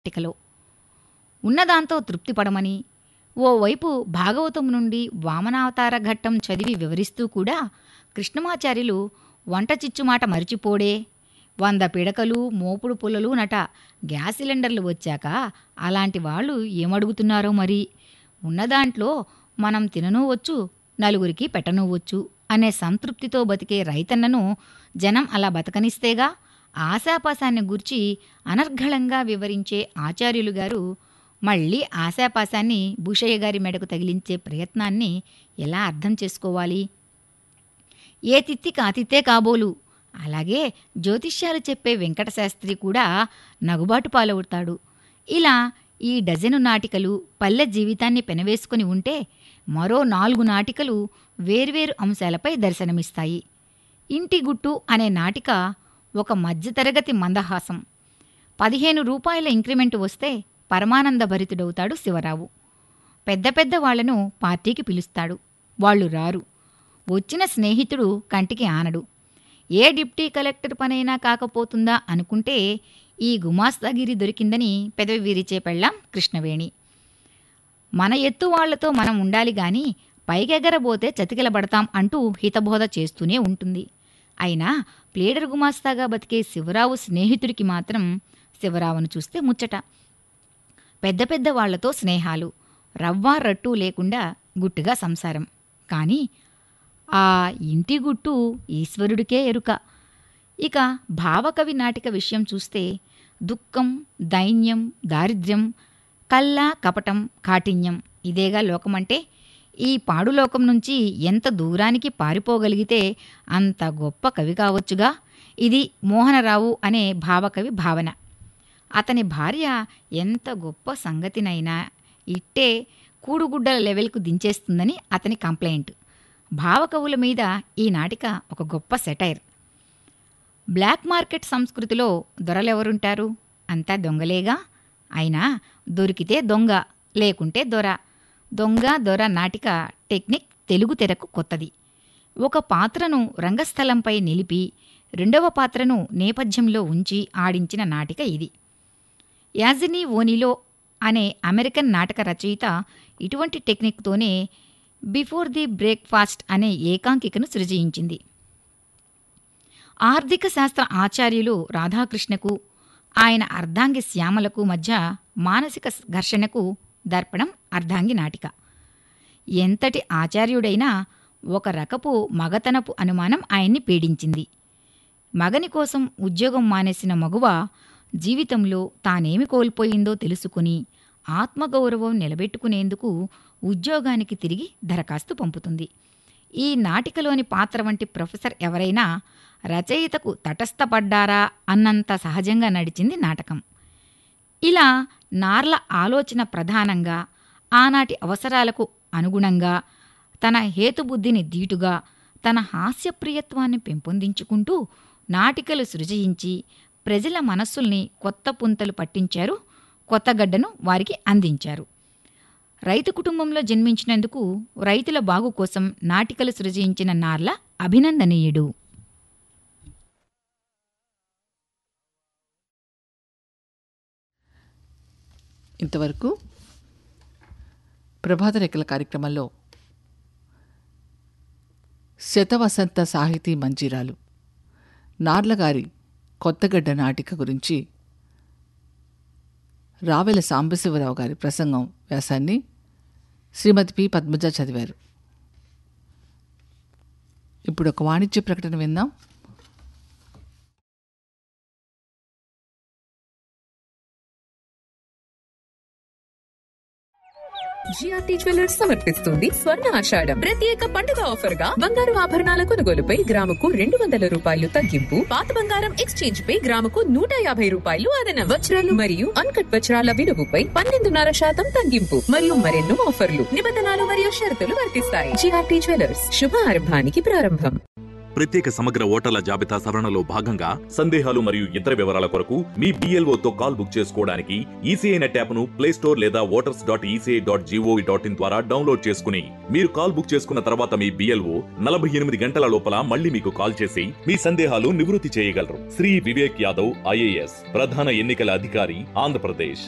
పట్టికలో ఉన్నదాంతో తృప్తిపడమని ఓవైపు భాగవతం నుండి వామనావతార ఘట్టం చదివి వివరిస్తూ కూడా కృష్ణమాచార్యులు వంట చిచ్చుమాట మరిచిపోడే వంద పిడకలు మోపుడు పుల్లలు నట గ్యాస్ సిలిండర్లు వచ్చాక అలాంటి వాళ్ళు ఏమడుగుతున్నారో మరి ఉన్నదాంట్లో మనం తిననూవచ్చు నలుగురికి పెట్టనూవచ్చు అనే సంతృప్తితో బతికే రైతన్నను జనం అలా బతకనిస్తేగా ఆశాపాసాన్ని గూర్చి అనర్ఘళంగా వివరించే ఆచార్యులు గారు మళ్ళీ ఆశాపాసాన్ని భూషయ్య గారి మెడకు తగిలించే ప్రయత్నాన్ని ఎలా అర్థం చేసుకోవాలి ఏ తిత్తికి ఆతిథ్యే కాబోలు అలాగే జ్యోతిష్యాలు చెప్పే వెంకటశాస్త్రి కూడా నగుబాటు పాలవుతాడు ఇలా ఈ డజను నాటికలు పల్లె జీవితాన్ని పెనవేసుకుని ఉంటే మరో నాలుగు నాటికలు వేర్వేరు అంశాలపై దర్శనమిస్తాయి ఇంటి గుట్టు అనే నాటిక ఒక మధ్యతరగతి మందహాసం పదిహేను రూపాయల ఇంక్రిమెంట్ వస్తే పరమానంద భరితుడవుతాడు శివరావు పెద్ద పెద్ద వాళ్లను పార్టీకి పిలుస్తాడు వాళ్ళు రారు వచ్చిన స్నేహితుడు కంటికి ఆనడు ఏ డిప్టీ కలెక్టర్ పనైనా కాకపోతుందా అనుకుంటే ఈ గుమాస్తాగిరి దొరికిందని పెదవి విరిచే పెళ్ళాం కృష్ణవేణి మన ఎత్తు వాళ్లతో మనం ఉండాలి గాని పైకెగరబోతే చతికిలబడతాం అంటూ హితబోధ చేస్తూనే ఉంటుంది అయినా ప్లేడర్ గుమాస్తాగా బతికే శివరావు స్నేహితుడికి మాత్రం శివరావును చూస్తే ముచ్చట పెద్ద పెద్ద వాళ్లతో స్నేహాలు రవ్వ రట్టు లేకుండా గుట్టుగా సంసారం కానీ ఆ ఇంటి గుట్టు ఈశ్వరుడికే ఎరుక ఇక భావకవి నాటిక విషయం చూస్తే దుఃఖం దైన్యం దారిద్ర్యం కళ్ళ కపటం కాఠిన్యం ఇదేగా లోకమంటే ఈ పాడులోకం నుంచి ఎంత దూరానికి పారిపోగలిగితే అంత గొప్ప కవి కావచ్చుగా ఇది మోహనరావు అనే భావకవి భావన అతని భార్య ఎంత గొప్ప సంగతినైనా ఇట్టే కూడుగుడ్డల లెవెల్కు దించేస్తుందని అతని కంప్లైంట్ భావకవుల మీద ఈ నాటిక ఒక గొప్ప సెటైర్ బ్లాక్ మార్కెట్ సంస్కృతిలో దొరలెవరుంటారు అంతా దొంగలేగా అయినా దొరికితే దొంగ లేకుంటే దొర దొంగ దొర నాటిక టెక్నిక్ తెలుగు తెరకు కొత్తది ఒక పాత్రను రంగస్థలంపై నిలిపి రెండవ పాత్రను నేపథ్యంలో ఉంచి ఆడించిన నాటిక ఇది యాజినీ ఓనిలో అనే అమెరికన్ నాటక రచయిత ఇటువంటి టెక్నిక్తోనే బిఫోర్ ది బ్రేక్ఫాస్ట్ అనే ఏకాంకికను సృజించింది ఆర్థిక శాస్త్ర ఆచార్యులు రాధాకృష్ణకు ఆయన అర్ధాంగి శ్యామలకు మధ్య మానసిక ఘర్షణకు దర్పణం అర్ధాంగి నాటిక ఎంతటి ఆచార్యుడైనా ఒక రకపు మగతనపు అనుమానం ఆయన్ని పీడించింది మగని కోసం ఉద్యోగం మానేసిన మగువ జీవితంలో తానేమి కోల్పోయిందో తెలుసుకుని ఆత్మగౌరవం నిలబెట్టుకునేందుకు ఉద్యోగానికి తిరిగి దరఖాస్తు పంపుతుంది ఈ నాటికలోని పాత్ర వంటి ప్రొఫెసర్ ఎవరైనా రచయితకు తటస్థపడ్డారా అన్నంత సహజంగా నడిచింది నాటకం ఇలా నార్ల ఆలోచన ప్రధానంగా ఆనాటి అవసరాలకు అనుగుణంగా తన హేతుబుద్ధిని దీటుగా తన హాస్యప్రియత్వాన్ని పెంపొందించుకుంటూ నాటికలు సృజించి ప్రజల మనస్సుల్ని కొత్త పుంతలు పట్టించారు కొత్తగడ్డను వారికి అందించారు రైతు కుటుంబంలో జన్మించినందుకు రైతుల బాగు కోసం నాటికలు సృజించిన నార్ల అభినందనీయుడు ఇంతవరకు ప్రభాత రేఖల కార్యక్రమంలో శతవసంత సాహితీ మంజీరాలు నార్లగారి కొత్తగడ్డ నాటిక గురించి రావెల సాంబశివరావు గారి ప్రసంగం వ్యాసాన్ని శ్రీమతి పి పద్మజ చదివారు ఇప్పుడు ఒక వాణిజ్య ప్రకటన విందాం జిఆర్టీ జ్యువెలర్స్ సమర్పిస్తుంది స్వర్ణ ఆషాఢం ప్రత్యేక పండుగ ఆఫర్ గా బంగారు ఆభరణాల కొనుగోలుపై గ్రాముకు రెండు వందల రూపాయలు తగ్గింపు పాత బంగారం ఎక్స్చేంజ్ పై గ్రాముకు నూట యాభై రూపాయలు అదన వజ్రాలు మరియు అన్కట్ వజ్రాల విలువపై పన్నెండున్నర శాతం తగ్గింపు మరియు మరెన్నో ఆఫర్లు నిబంధనలు మరియు షరతులు వర్తిస్తాయి జిఆర్టీ జ్యువెలర్స్ శుభ ఆరంభానికి ప్రారంభం ప్రత్యేక సమగ్ర ఓటర్ల జాబితా సవరణలో భాగంగా సందేహాలు మరియు ఇతర వివరాల కొరకు మీ BLO తో కాల్ బుక్ చేసుకోవడానికి ఈసీఐ నెట్ యాప్ను ప్లే స్టోర్ లేదా voters dot ECI dot gov dot in ద్వారా డౌన్లోడ్ చేసుకుని మీరు కాల్ బుక్ చేసుకున్న తర్వాత మీ బిఎల్ఓ నలభై ఎనిమిది గంటల లోపల మళ్ళీ మీకు కాల్ చేసి మీ సందేహాలు నివృత్తి చేయగలరు శ్రీ వివేక్ యాదవ్ ఐఏఎస్ ప్రధాన ఎన్నికల అధికారి ఆంధ్రప్రదేశ్